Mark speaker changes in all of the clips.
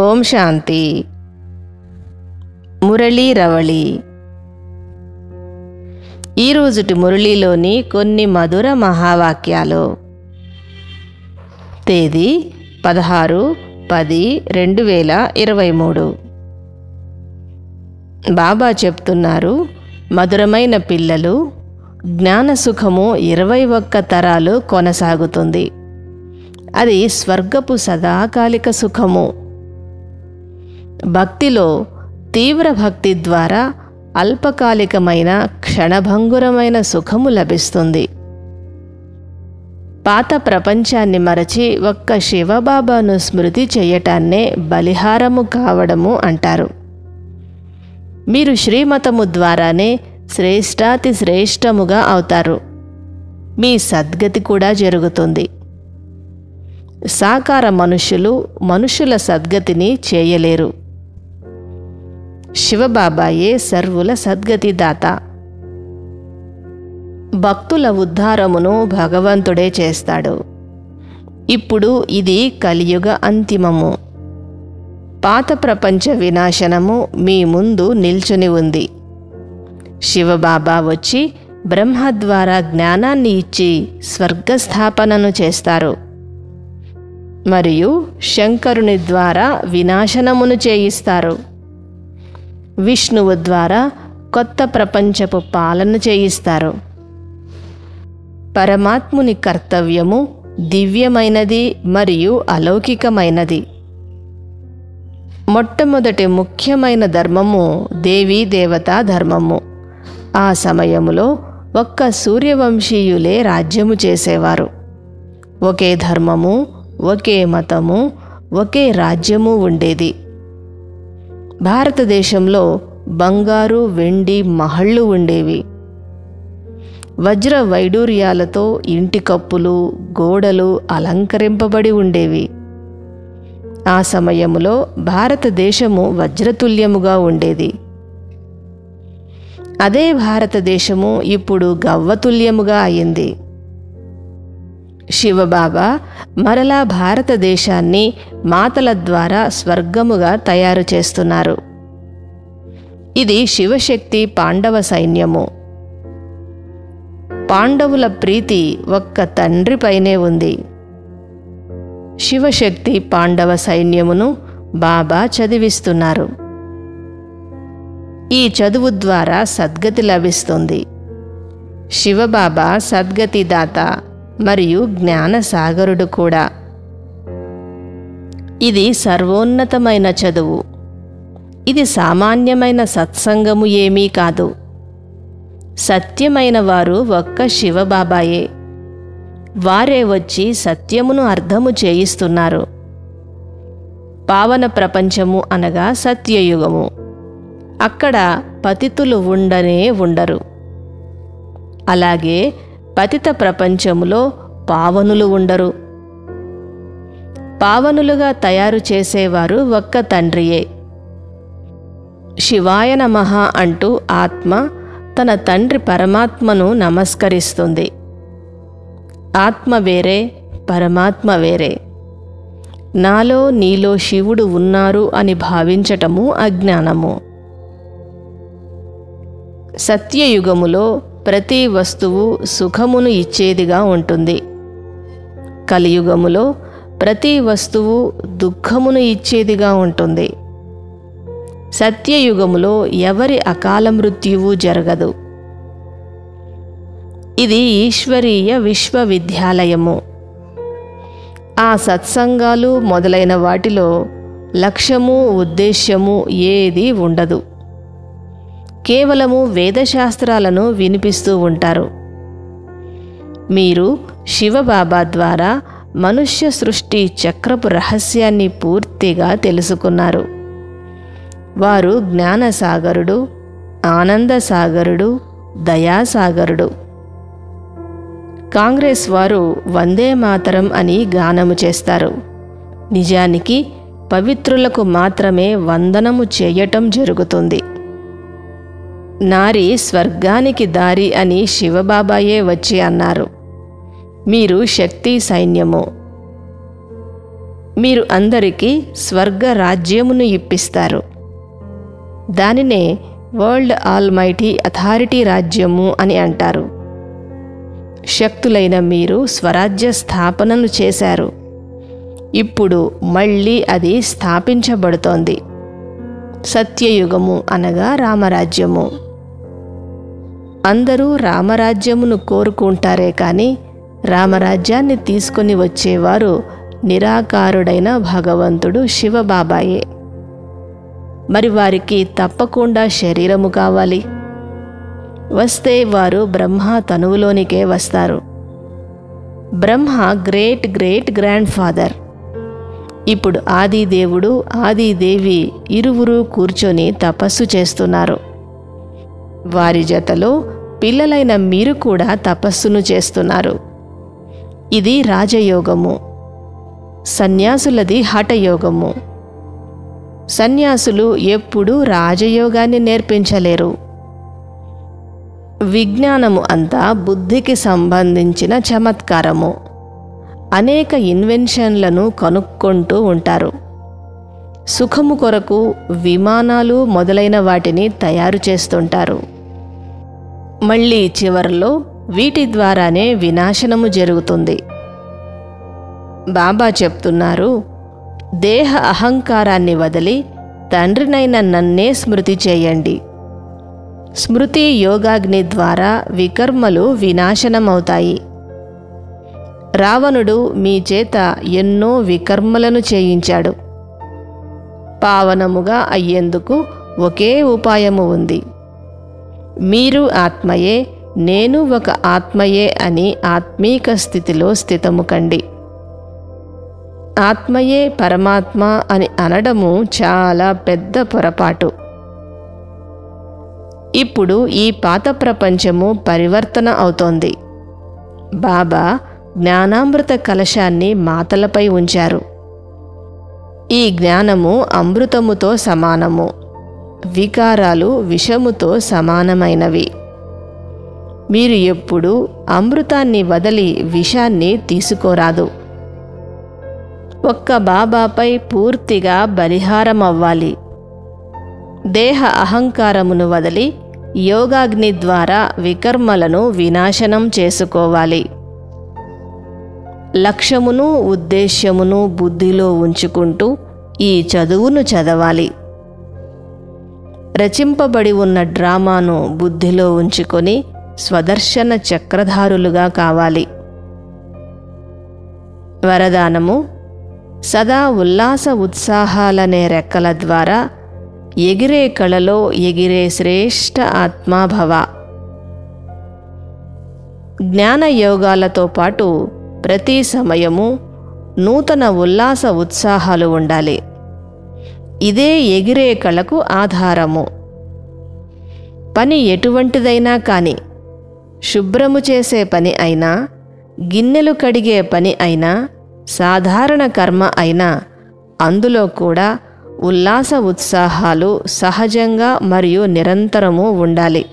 Speaker 1: ఓం శాంతి మురళీ రవళి ఈరోజుటి మురళీలోని కొన్ని మధుర మహావాక్యాలు తేదీ పదహారు పది రెండు వేల ఇరవై మూడు బాబా చెప్తున్నారు మధురమైన పిల్లలు జ్ఞానసుఖము ఇరవై ఒక్క తరాలు కొనసాగుతుంది అది స్వర్గపు సదాకాలిక సుఖము భక్తిలో తీవ్ర భక్తి ద్వారా అల్పకాలికమైన క్షణభంగురమైన సుఖము లభిస్తుంది పాత ప్రపంచాన్ని మరచి ఒక్క శివబాబాను స్మృతి చేయటాన్నే బలిహారము కావడము అంటారు మీరు శ్రీమతము ద్వారానే శ్రేష్టాతి శ్రేష్టముగా అవుతారు మీ సద్గతి కూడా జరుగుతుంది సాకార మనుషులు మనుషుల సద్గతిని చేయలేరు శివబాబాయే సర్వుల సద్గతి దాత భక్తుల ఉద్ధారమును భగవంతుడే చేస్తాడు ఇప్పుడు ఇది కలియుగ అంతిమము పాత ప్రపంచ వినాశనము మీ ముందు నిల్చుని ఉంది శివబాబా వచ్చి బ్రహ్మ ద్వారా జ్ఞానాన్ని ఇచ్చి స్వర్గస్థాపనను చేస్తారు మరియు శంకరుని ద్వారా వినాశనమును చేయిస్తారు విష్ణువు ద్వారా కొత్త ప్రపంచపు పాలన చేయిస్తారు పరమాత్ముని కర్తవ్యము దివ్యమైనది మరియు అలౌకికమైనది మొట్టమొదటి ముఖ్యమైన ధర్మము దేవీ దేవతా ధర్మము ఆ సమయములో ఒక్క సూర్యవంశీయులే రాజ్యము చేసేవారు ఒకే ధర్మము ఒకే మతము ఒకే రాజ్యము ఉండేది భారతదేశంలో బంగారు వెండి మహళ్ళు ఉండేవి వజ్ర వైడూర్యాలతో ఇంటి కప్పులు గోడలు అలంకరింపబడి ఉండేవి ఆ సమయములో భారతదేశము వజ్రతుల్యముగా ఉండేది అదే భారతదేశము ఇప్పుడు గవ్వతుల్యముగా అయింది శివబాబా మరలా భారతదేశాన్ని మాతల ద్వారా స్వర్గముగా తయారు చేస్తున్నారు ఇది శివశక్తి పాండవ సైన్యము పాండవుల ప్రీతి ఒక్క తండ్రిపైనే ఉంది శివశక్తి పాండవ సైన్యమును బాబా చదివిస్తున్నారు ఈ చదువు ద్వారా సద్గతి లభిస్తుంది శివబాబా సద్గతి దాత మరియు జ్ఞాన సాగరుడు కూడా ఇది సర్వోన్నతమైన చదువు ఇది సామాన్యమైన సత్సంగము ఏమీ కాదు సత్యమైన వారు ఒక్క శివబాబాయే వారే వచ్చి సత్యమును అర్థము చేయిస్తున్నారు పావన ప్రపంచము అనగా సత్యయుగము అక్కడ పతితులు ఉండనే ఉండరు అలాగే పతిత ప్రపంచములో పావనులు ఉండరు పావనులుగా తయారు చేసేవారు ఒక్క తండ్రియే శివాయ నమః అంటూ ఆత్మ తన తండ్రి పరమాత్మను నమస్కరిస్తుంది ఆత్మ వేరే పరమాత్మ వేరే నాలో నీలో శివుడు ఉన్నారు అని భావించటము అజ్ఞానము సత్యయుగములో ప్రతి వస్తువు సుఖమును ఇచ్చేదిగా ఉంటుంది కలియుగములో ప్రతి వస్తువు దుఃఖమును ఇచ్చేదిగా ఉంటుంది సత్యయుగములో ఎవరి అకాల మృత్యువు జరగదు ఇది ఈశ్వరీయ విశ్వవిద్యాలయము ఆ సత్సంగాలు మొదలైన వాటిలో లక్ష్యము ఉద్దేశ్యము ఏది ఉండదు కేవలము వేదశాస్త్రాలను వినిపిస్తూ ఉంటారు మీరు శివబాబా ద్వారా మనుష్య సృష్టి చక్రపు రహస్యాన్ని పూర్తిగా తెలుసుకున్నారు వారు జ్ఞానసాగరుడు ఆనందసాగరుడు దయాసాగరుడు కాంగ్రెస్ వారు వందే మాతరం అని గానము చేస్తారు నిజానికి పవిత్రులకు మాత్రమే వందనము చేయటం జరుగుతుంది నారి స్వర్గానికి దారి అని శివబాబాయే వచ్చి అన్నారు మీరు శక్తి సైన్యము మీరు అందరికీ స్వర్గ రాజ్యమును ఇప్పిస్తారు దానినే వరల్డ్ ఆల్మైటీ అథారిటీ రాజ్యము అని అంటారు శక్తులైన మీరు స్వరాజ్య స్థాపనను చేశారు ఇప్పుడు మళ్ళీ అది స్థాపించబడుతోంది సత్యయుగము అనగా రామరాజ్యము అందరూ రామరాజ్యమును కోరుకుంటారే కానీ రామరాజ్యాన్ని తీసుకొని వచ్చేవారు నిరాకారుడైన భగవంతుడు శివబాబాయే మరి వారికి తప్పకుండా శరీరము కావాలి వస్తే వారు బ్రహ్మ తనువులోనికే వస్తారు Brahma great great grandfather ఇప్పుడు ఆదిదేవుడు ఆదిదేవి ఇరువురు కూర్చొని తపస్సు చేస్తున్నారు వారి జతలో పిల్లలైన మీరు కూడా తపస్సును చేస్తున్నారు ఇది రాజయోగము సన్యాసులది హఠయోగము సన్యాసులు ఎప్పుడూ రాజయోగాన్ని నేర్పించలేరు విజ్ఞానము అంతా బుద్ధికి సంబంధించిన చమత్కారము అనేక ఇన్వెన్షన్లను కనుక్కుంటూ ఉంటారు సుఖము కొరకు విమానాలు మొదలైన వాటిని తయారు చేస్తుంటారు మళ్ళీ చివరిలో వీటి ద్వారానే వినాశనము జరుగుతుంది బాబా చెప్తున్నారు దేహ అహంకారాన్ని వదిలి తండ్రినైన నన్నే స్మృతి చేయండి స్మృతి యోగాగ్ని ద్వారా వికర్మలు వినాశనమవుతాయి రావణుడు మీ చేత ఎన్నో వికర్మలను చేయించాడు పావనముగా అయ్యేందుకు ఒకే ఉపాయము ఉంది మీరు ఆత్మయే నేను ఒక ఆత్మయే అని ఆత్మీక స్థితిలో స్థితము కండి ఆత్మయే పరమాత్మ అని అనడము చాలా పెద్ద పొరపాటు ఇప్పుడు ఈ పాత ప్రపంచము పరివర్తన అవుతోంది బాబా జ్ఞానామృత కలశాన్ని మాతలపై ఉంచారు ఈ జ్ఞానము అమృతముతో సమానము వికారాలు విషముతో సమానమైనవి మీరు ఎప్పుడు అమృతాన్ని వదిలి విషాన్ని తీసుకోరాదు ఒక్క బాబాపై పూర్తిగా బలిహారం అవ్వాలి దేహ అహంకారమును వదిలి యోగాగ్ని ద్వారా వికర్మలను వినాశనం చేసుకోవాలి లక్ష్యమును ఉద్దేశ్యమును బుద్ధిలో ఉంచుకుంటూ ఈ చదువును చదవాలి రచింపబడి ఉన్న డ్రామాను బుద్ధిలో ఉంచుకొని స్వదర్శన చక్రధారులుగా కావాలి వరదానము సదా ఉల్లాస ఉత్సాహాలనే రెక్కల ద్వారా ఎగిరే కళలో ఎగిరే శ్రేష్ఠ ఆత్మాభవ జ్ఞాన యోగాలతో పాటు ప్రతి సమయము నూతన ఉల్లాస ఉత్సాహాలు ఉండాలి ఇదే ఎగిరే కళకు ఆధారము పని ఎటువంటిదైనా కానీ శుభ్రము చేసే పని అయినా గిన్నెలు కడిగే పని అయినా సాధారణ కర్మ అయినా అందులో కూడా ఉల్లాస ఉత్సాహాలు సహజంగా మరియు నిరంతరము ఉండాలి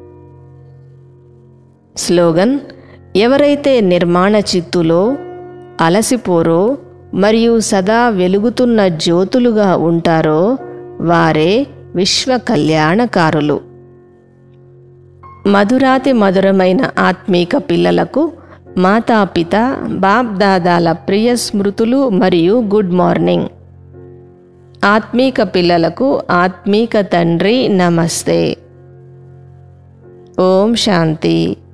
Speaker 1: స్లోగన్ ఎవరైతే నిర్మాణ చిత్తులో అలసిపోరో మరియు సదా వెలుగుతున్న జ్యోతులుగా ఉంటారో వారే విశ్వ కళ్యాణకారులు మధురాతి మధురమైన ఆత్మీక పిల్లలకు మాతాపిత బాప్దాదాల ప్రియ స్మృతులు మరియు గుడ్ మార్నింగ్ ఆత్మీక పిల్లలకు ఆత్మీక తండ్రి నమస్తే ఓం శాంతి